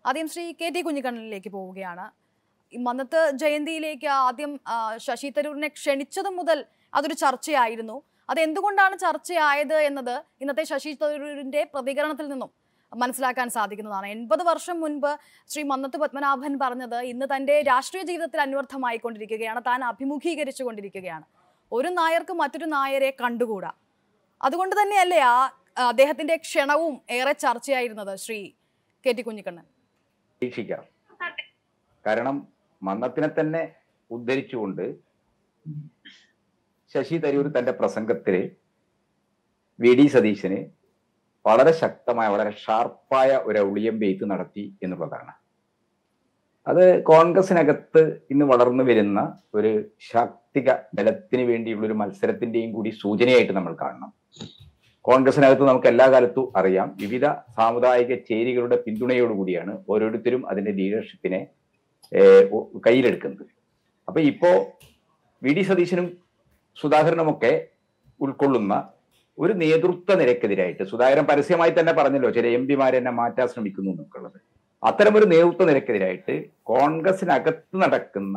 ആദ്യം Shri K T കുഞ്ഞിക്കണ്ണനിലേക്ക് പോവുകയാണ് ഈ മന്നത്ത് ജയന്തിയിലേക്ക് ആദ്യം ആ, ശശി തരൂരിനെ ക്ഷണിച്ചത് മുതൽ അതൊരു ചർച്ചയായിരുന്നു അത് എന്തുകൊണ്ടാണ് ചർച്ചയായത് എന്നത് ഇന്നത്തെ ശശി തരൂരിന്റെ പ്രതികരണത്തിൽ നിന്നും മനസ്സിലാക്കാൻ സാധിക്കുന്നതാണ് എൺപത് വർഷം മുൻപ് ശ്രീ മന്നത്ത് പത്മനാഭൻ പറഞ്ഞത് ഇന്ന് തന്റെ രാഷ്ട്രീയ ജീവിതത്തിൽ അന്വർത്ഥമായിക്കൊണ്ടിരിക്കുകയാണ് താൻ അഭിമുഖീകരിച്ചു കൊണ്ടിരിക്കുകയാണ് ഒരു നായർക്ക് മറ്റൊരു നായരെ കണ്ടുകൂടാ അതുകൊണ്ട് തന്നെയല്ലേ ആ ആ, അദ്ദേഹത്തിന്റെ ക്ഷണവും ഏറെ ചർച്ചയായിരുന്നത് ശ്രീ കെ ടി കുഞ്ഞിക്കണ്ണൻ പ്രതീക്ഷിക്കാം കാരണം മന്നത്തിനെ തന്നെ ഉദ്ധരിച്ചുകൊണ്ട് ശശി തരൂർ തന്റെ പ്രസംഗത്തിൽ വി ഡി സതീശന് വളരെ ശക്തമായ വളരെ ഷാർപ്പായ ഒരു ഔളിയം ബെയ്ത്ത് നടത്തി എന്നുള്ളതാണ് അത് കോൺഗ്രസിനകത്ത് ഇന്ന് വളർന്നു വരുന്ന ഒരു ശാക്തിക ബലത്തിന് വേണ്ടിയുള്ള ഒരു മത്സരത്തിന്റെയും കൂടി സൂചനയായിട്ട് നമ്മൾ കാണണം കോൺഗ്രസിനകത്ത് നമുക്ക് എല്ലാ കാലത്തും അറിയാം വിവിധ സാമുദായിക ചേരികളുടെ പിന്തുണയോടുകൂടിയാണ് ഓരോരുത്തരും അതിന്റെ ലീഡർഷിപ്പിനെ ഏഹ്, ഒ- കയ്യിലെടുക്കുന്നത് അപ്പൊ ഇപ്പോ വി ഡി സതീശനും സുധാകരനുമൊക്കെ ഉൾക്കൊള്ളുന്ന ഒരു നേതൃത്വ നിരക്കെതിരായിട്ട് സുധാകരൻ പരസ്യമായി തന്നെ പറഞ്ഞല്ലോ ചില എം പിമാരെ എന്നെ മാറ്റാൻ ശ്രമിക്കുന്നു എന്നൊക്കെയുള്ളത് അത്തരമൊരു നേതൃത്വ നിരക്കെതിരായിട്ട് കോൺഗ്രസിനകത്ത് നടക്കുന്ന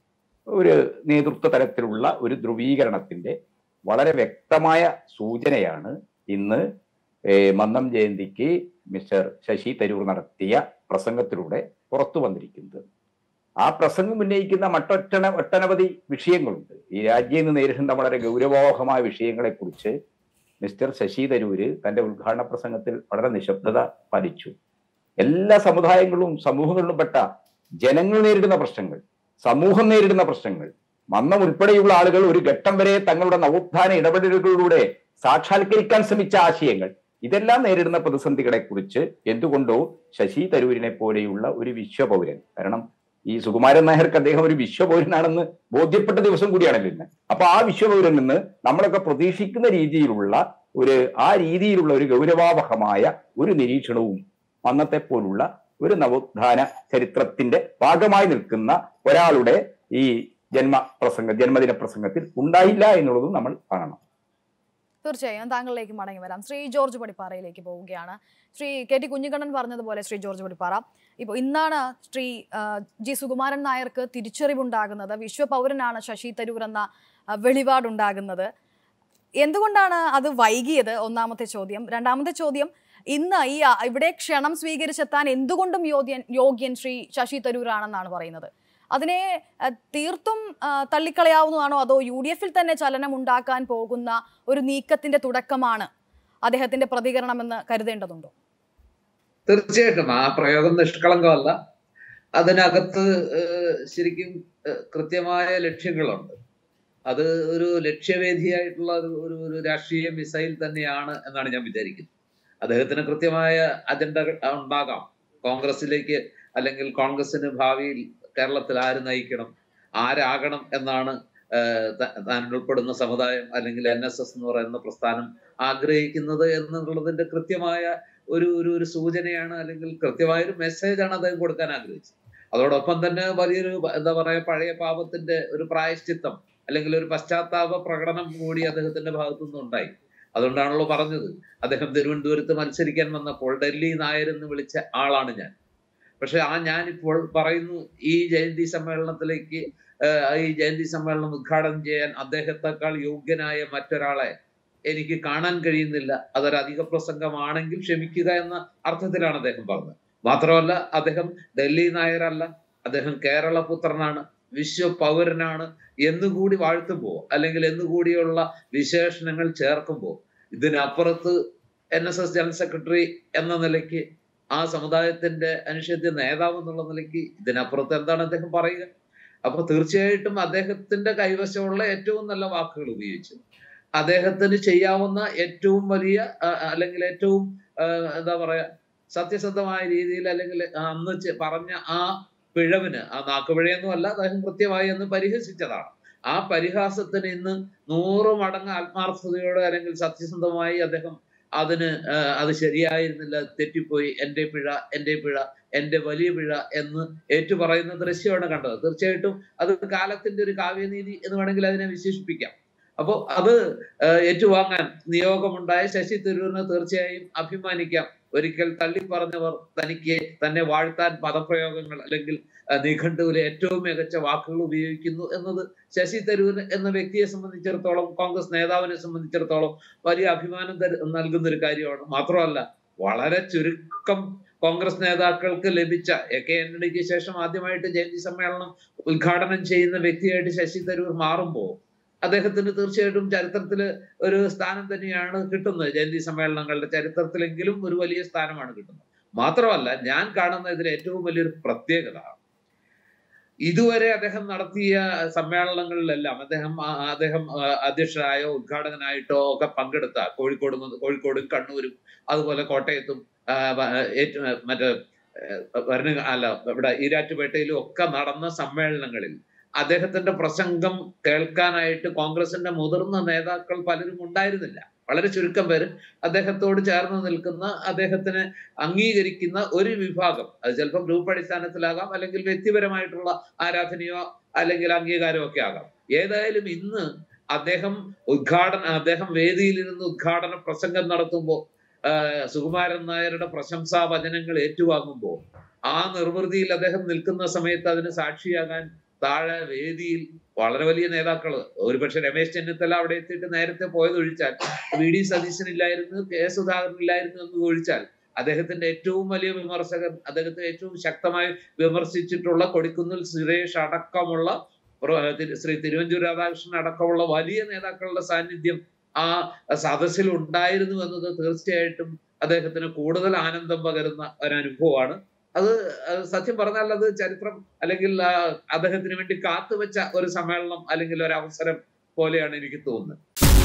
ഒരു നേതൃത്വ തലത്തിലുള്ള ഒരു ധ്രുവീകരണത്തിന്റെ വളരെ വ്യക്തമായ സൂചനയാണ് ഇന്ന് ഏഹ്, മന്നം ജയന്തിക്ക് മിസ്റ്റർ ശശി തരൂർ നടത്തിയ പ്രസംഗത്തിലൂടെ പുറത്തു വന്നിരിക്കുന്നത് ആ പ്രസംഗം ഉന്നയിക്കുന്ന മറ്റൊറ്റന ഒട്ടനവധി വിഷയങ്ങളുണ്ട് ഈ രാജ്യം ഇന്ന് നേരിടുന്ന വളരെ ഗൗരവോഹമായ വിഷയങ്ങളെക്കുറിച്ച് മിസ്റ്റർ ശശി തരൂര് തന്റെ ഉദ്ഘാടന പ്രസംഗത്തിൽ വളരെ നിശബ്ദത പാലിച്ചു എല്ലാ സമുദായങ്ങളും സമൂഹങ്ങളിലും പെട്ട ജനങ്ങൾ നേരിടുന്ന പ്രശ്നങ്ങൾ സമൂഹം നേരിടുന്ന പ്രശ്നങ്ങൾ മന്നം ഉൾപ്പെടെയുള്ള ആളുകൾ ഒരു ഘട്ടം വരെ തങ്ങളുടെ നവോത്ഥാന ഇടപെടലുകളിലൂടെ സാക്ഷാത്കരിക്കാൻ ശ്രമിച്ച ആശയങ്ങൾ ഇതെല്ലാം നേരിടുന്ന പ്രതിസന്ധികളെ കുറിച്ച് എന്തുകൊണ്ടോ ശശി തരൂരിനെ പോലെയുള്ള ഒരു വിശ്വപൗരൻ കാരണം ഈ സുകുമാരൻ നായർക്ക് അദ്ദേഹം ഒരു വിശ്വപൗരനാണെന്ന് ബോധ്യപ്പെട്ട ദിവസം കൂടിയാണല്ലോ ഇന്ന് അപ്പൊ ആ വിശ്വപൗരൻ നിന്ന് നമ്മളൊക്കെ പ്രതീക്ഷിക്കുന്ന രീതിയിലുള്ള ഒരു ആ രീതിയിലുള്ള ഒരു ഗൗരവാവഹമായ ഒരു നിരീക്ഷണവും അന്നത്തെ പോലുള്ള ഒരു നവോത്ഥാന ചരിത്രത്തിന്റെ ഭാഗമായി നിൽക്കുന്ന ഒരാളുടെ ഈ ജന്മ പ്രസംഗ ജന്മദിന പ്രസംഗത്തിൽ ഉണ്ടായില്ല എന്നുള്ളതും നമ്മൾ കാണണം തീർച്ചയായും താങ്കളിലേക്ക് മടങ്ങി വരാം ശ്രീ ജോർജ് പടിപ്പാറയിലേക്ക് പോവുകയാണ് ശ്രീ കെ ടി കുഞ്ഞിക്കണ്ണൻ പറഞ്ഞതുപോലെ ശ്രീ ജോർജ് പടിപ്പാറ ഇപ്പോൾ ഇന്നാണ് ശ്രീ ആ, ജി സുകുമാരൻ നായർക്ക് തിരിച്ചറിവുണ്ടാകുന്നത് വിശ്വപൗരനാണ് ശശി തരൂർ എന്ന ആ, വെളിപാടുണ്ടാകുന്നത് എന്തുകൊണ്ടാണ് അത് വൈകിയത് ഒന്നാമത്തെ ചോദ്യം രണ്ടാമത്തെ ചോദ്യം ഇന്ന് ഈ ആ, ഇവിടെ ക്ഷണം സ്വീകരിച്ചെത്താൻ എന്തുകൊണ്ടും യോഗ്യൻ യോഗ്യൻ ശ്രീ ശശി തരൂരാണെന്നാണ് പറയുന്നത് അതിനെ ആ, തീർത്തും ആ, തള്ളിക്കളയാവുന്നതാണോ അതോ യു ഡി എഫിൽ തന്നെ ചലനം ഉണ്ടാക്കാൻ പോകുന്ന ഒരു നീക്കത്തിന്റെ തുടക്കമാണ് അദ്ദേഹത്തിന്റെ പ്രതികരണമെന്ന് കരുതേണ്ടതുണ്ടോ തീർച്ചയായിട്ടും ആ പ്രയോഗം നിഷ്കളങ്കമല്ല അതിനകത്ത് ഏഹ്, ശരിക്കും ഏഹ്, കൃത്യമായ ലക്ഷ്യങ്ങളുണ്ട് അത് ഒരു ലക്ഷ്യവേദിയായിട്ടുള്ള ഒരു ഒരു ഒരു രാഷ്ട്രീയ മിസൈൽ തന്നെയാണ് എന്നാണ് ഞാൻ വിചാരിക്കുന്നത് അദ്ദേഹത്തിന് കൃത്യമായ അജണ്ടകൾ ഉണ്ടാകാം കോൺഗ്രസിലേക്ക് അല്ലെങ്കിൽ കോൺഗ്രസിന് ഭാവിയിൽ കേരളത്തിൽ ആര് നയിക്കണം ആരാകണം എന്നാണ് ഏഹ്, ത- താൻ ഉൾപ്പെടുന്ന സമുദായം അല്ലെങ്കിൽ എൻ എസ് എസ് എന്ന് പറയുന്ന പ്രസ്ഥാനം ആഗ്രഹിക്കുന്നത് എന്നുള്ളതിന്റെ കൃത്യമായ ഒരു ഒരു ഒരു സൂചനയാണ് അല്ലെങ്കിൽ കൃത്യമായ ഒരു മെസ്സേജാണ് അദ്ദേഹം കൊടുക്കാൻ ആഗ്രഹിച്ചത് അതോടൊപ്പം തന്നെ വലിയൊരു എന്താ പറയാ പഴയ പാപത്തിന്റെ ഒരു പ്രായശ്ചിത്തം അല്ലെങ്കിൽ ഒരു പശ്ചാത്താപ പ്രകടനം കൂടി അദ്ദേഹത്തിന്റെ ഭാഗത്തു നിന്ന് ഉണ്ടായി അതുകൊണ്ടാണല്ലോ പറഞ്ഞത് അദ്ദേഹം തിരുവനന്തപുരത്ത് മത്സരിക്കാൻ വന്നപ്പോൾ ഡൽഹി നായർ എന്ന് വിളിച്ച ആളാണ് ഞാൻ പക്ഷെ ആ ഞാനിപ്പോൾ പറയുന്നു ഈ ജയന്തി സമ്മേളനത്തിലേക്ക് ഏഹ്, ഈ ജയന്തി സമ്മേളനം ഉദ്ഘാടനം ചെയ്യാൻ അദ്ദേഹത്തെക്കാൾ യോഗ്യനായ മറ്റൊരാളെ എനിക്ക് കാണാൻ കഴിയുന്നില്ല അതൊരു അധിക പ്രസംഗമാണെങ്കിൽ ക്ഷമിക്കുക എന്ന അർത്ഥത്തിലാണ് അദ്ദേഹം പറഞ്ഞത് മാത്രമല്ല അദ്ദേഹം ഡൽഹി നായരല്ല അദ്ദേഹം കേരള പുത്രനാണ് വിശ്വ പൗരനാണ് എന്നുകൂടി വാഴ്ത്തുമ്പോൾ അല്ലെങ്കിൽ എന്നുകൂടിയുള്ള വിശേഷണങ്ങൾ ചേർക്കുമ്പോൾ ഇതിനപ്പുറത്ത് N S S general secretary എന്ന നിലയ്ക്ക് ആ സമുദായത്തിന്റെ അനുഷേദ്യ നേതാവ് എന്നുള്ള നിലയ്ക്ക് ഇതിനപ്പുറത്ത് എന്താണ് അദ്ദേഹം പറയുക അപ്പൊ തീർച്ചയായിട്ടും അദ്ദേഹത്തിന്റെ കൈവശമുള്ള ഏറ്റവും നല്ല വാക്കുകൾ ഉപയോഗിച്ചു അദ്ദേഹത്തിന് ചെയ്യാവുന്ന ഏറ്റവും വലിയ ആ, അല്ലെങ്കിൽ ഏറ്റവും ആ, എന്താ പറയാ സത്യസന്ധമായ രീതിയിൽ അല്ലെങ്കിൽ അന്ന് ചെ- പറഞ്ഞ ആ പിഴവിന് ആ നാക്കുപിഴയൊന്നും അല്ല അദ്ദേഹം കൃത്യമായി എന്ന് പരിഹസിച്ചതാണ് ആ പരിഹാസത്തിന് ഇന്ന് നൂറ് മടങ്ങ് ആത്മാർത്ഥതയോടെ അല്ലെങ്കിൽ സത്യസന്ധമായി അദ്ദേഹം അതിന് ആ, അത് ശരിയായിരുന്നില്ല തെറ്റിപ്പോയി എന്റെ പിഴ എന്റെ പിഴ എന്റെ വലിയ പിഴ എന്ന് ഏറ്റുപറയുന്ന ദൃശ്യമാണ് കണ്ടത് തീർച്ചയായിട്ടും അത് കാലത്തിന്റെ ഒരു കാവ്യനീതി എന്ന് വേണമെങ്കിൽ അതിനെ വിശേഷിപ്പിക്കാം അപ്പോൾ അത് ഏഹ്, ഏറ്റുവാങ്ങാൻ നിയോഗമുണ്ടായ ശശി തരൂരിന് തീർച്ചയായും അഭിമാനിക്കാം ഒരിക്കൽ തള്ളിപ്പറഞ്ഞവർ തനിക്ക് തന്നെ വാഴ്ത്താൻ പദപ്രയോഗങ്ങൾ അല്ലെങ്കിൽ ഏഹ്, നിഘണ്ടുവിലെ ഏറ്റവും മികച്ച വാക്കുകൾ ഉപയോഗിക്കുന്നു എന്നത് ശശി തരൂർ എന്ന വ്യക്തിയെ സംബന്ധിച്ചിടത്തോളം കോൺഗ്രസ് നേതാവിനെ സംബന്ധിച്ചിടത്തോളം വലിയ അഭിമാനം തരു- നൽകുന്ന ഒരു കാര്യമാണ് മാത്രമല്ല വളരെ ചുരുക്കം കോൺഗ്രസ് നേതാക്കൾക്ക് ലഭിച്ച എ കെ ആന്റണിക്ക് ശേഷം ആദ്യമായിട്ട് ജയന്തി സമ്മേളനം ഉദ്ഘാടനം ചെയ്യുന്ന വ്യക്തിയായിട്ട് ശശി തരൂർ മാറുമ്പോൾ അദ്ദേഹത്തിന് തീർച്ചയായിട്ടും ചരിത്രത്തിൽ ഒരു സ്ഥാനം തന്നെയാണ് കിട്ടുന്നത് ജയന്തി സമ്മേളനങ്ങളുടെ ചരിത്രത്തിലെങ്കിലും ഒരു വലിയ സ്ഥാനമാണ് കിട്ടുന്നത് മാത്രമല്ല ഞാൻ കാണുന്ന ഇതിൽ ഏറ്റവും വലിയൊരു പ്രത്യേകത ഇതുവരെ അദ്ദേഹം നടത്തിയ സമ്മേളനങ്ങളിലെല്ലാം അദ്ദേഹം ആ- അദ്ദേഹം ആ, അധ്യക്ഷനായോ ഉദ്ഘാടകനായിട്ടോ ഒക്കെ പങ്കെടുത്ത കോഴിക്കോട് മുതൽ- കോഴിക്കോടും കണ്ണൂരും അതുപോലെ കോട്ടയത്തും ആ, വ- ഏറ്റവും മറ്റേ ഭരണ അല്ല ഇവിടെ ഈരാറ്റുപേട്ടയിലും ഒക്കെ നടന്ന സമ്മേളനങ്ങളിൽ അദ്ദേഹത്തിന്റെ പ്രസംഗം കേൾക്കാനായിട്ട് കോൺഗ്രസിന്റെ മുതിർന്ന നേതാക്കൾ പലരും ഉണ്ടായിരുന്നില്ല വളരെ ചുരുക്കം പേര് അദ്ദേഹത്തോട് ചേർന്ന് നിൽക്കുന്ന അദ്ദേഹത്തിന് അംഗീകരിക്കുന്ന ഒരു വിഭാഗം അത് ചിലപ്പോൾ ഗ്രൂപ്പ് അടിസ്ഥാനത്തിലാകാം അല്ലെങ്കിൽ വ്യക്തിപരമായിട്ടുള്ള ആരാധനയോ അല്ലെങ്കിൽ അംഗീകാരമോ ഒക്കെ ആകാം ഏതായാലും ഇന്ന് അദ്ദേഹം ഉദ്ഘാടന അദ്ദേഹം വേദിയിലിരുന്ന് ഉദ്ഘാടന പ്രസംഗം നടത്തുമ്പോൾ സുകുമാരൻ നായരുടെ പ്രശംസാ വചനങ്ങൾ ഏറ്റുവാങ്ങുമ്പോൾ ആ നിർവൃതിയിൽ അദ്ദേഹം നിൽക്കുന്ന സമയത്ത് അതിന് സാക്ഷിയാകാൻ താഴെ വേദിയിൽ വളരെ വലിയ നേതാക്കള് ഒരുപക്ഷെ രമേശ് ചെന്നിത്തല അവിടെ എത്തിയിട്ട് നേരത്തെ പോയത് ഒഴിച്ചാൽ വി ഡി സതീശൻ ഇല്ലായിരുന്നു കെ സുധാകരൻ ഇല്ലായിരുന്നു എന്ന് ഒഴിച്ചാൽ അദ്ദേഹത്തിന്റെ ഏറ്റവും വലിയ വിമർശകൻ അദ്ദേഹത്തെ ഏറ്റവും ശക്തമായി വിമർശിച്ചിട്ടുള്ള കൊടിക്കുന്നിൽ സുരേഷ് അടക്കമുള്ള പ്ര- തിരു- ശ്രീ തിരുവഞ്ചൂർ രാധാകൃഷ്ണൻ അടക്കമുള്ള വലിയ നേതാക്കളുടെ സാന്നിധ്യം ആ സദസ്സിൽ ഉണ്ടായിരുന്നു എന്നത് തീർച്ചയായിട്ടും അദ്ദേഹത്തിന് കൂടുതൽ ആനന്ദം പകരുന്ന ഒരു അനുഭവമാണ് അത് അത് സത്യം പറഞ്ഞാൽ അത് ചരിത്രം അല്ലെങ്കിൽ ആ, അദ്ദേഹത്തിന് വേണ്ടി കാത്തുവെച്ച ഒരു സമ്മേളനം അല്ലെങ്കിൽ ഒരു അവസരം പോലെയാണ് എനിക്ക് തോന്നുന്നത്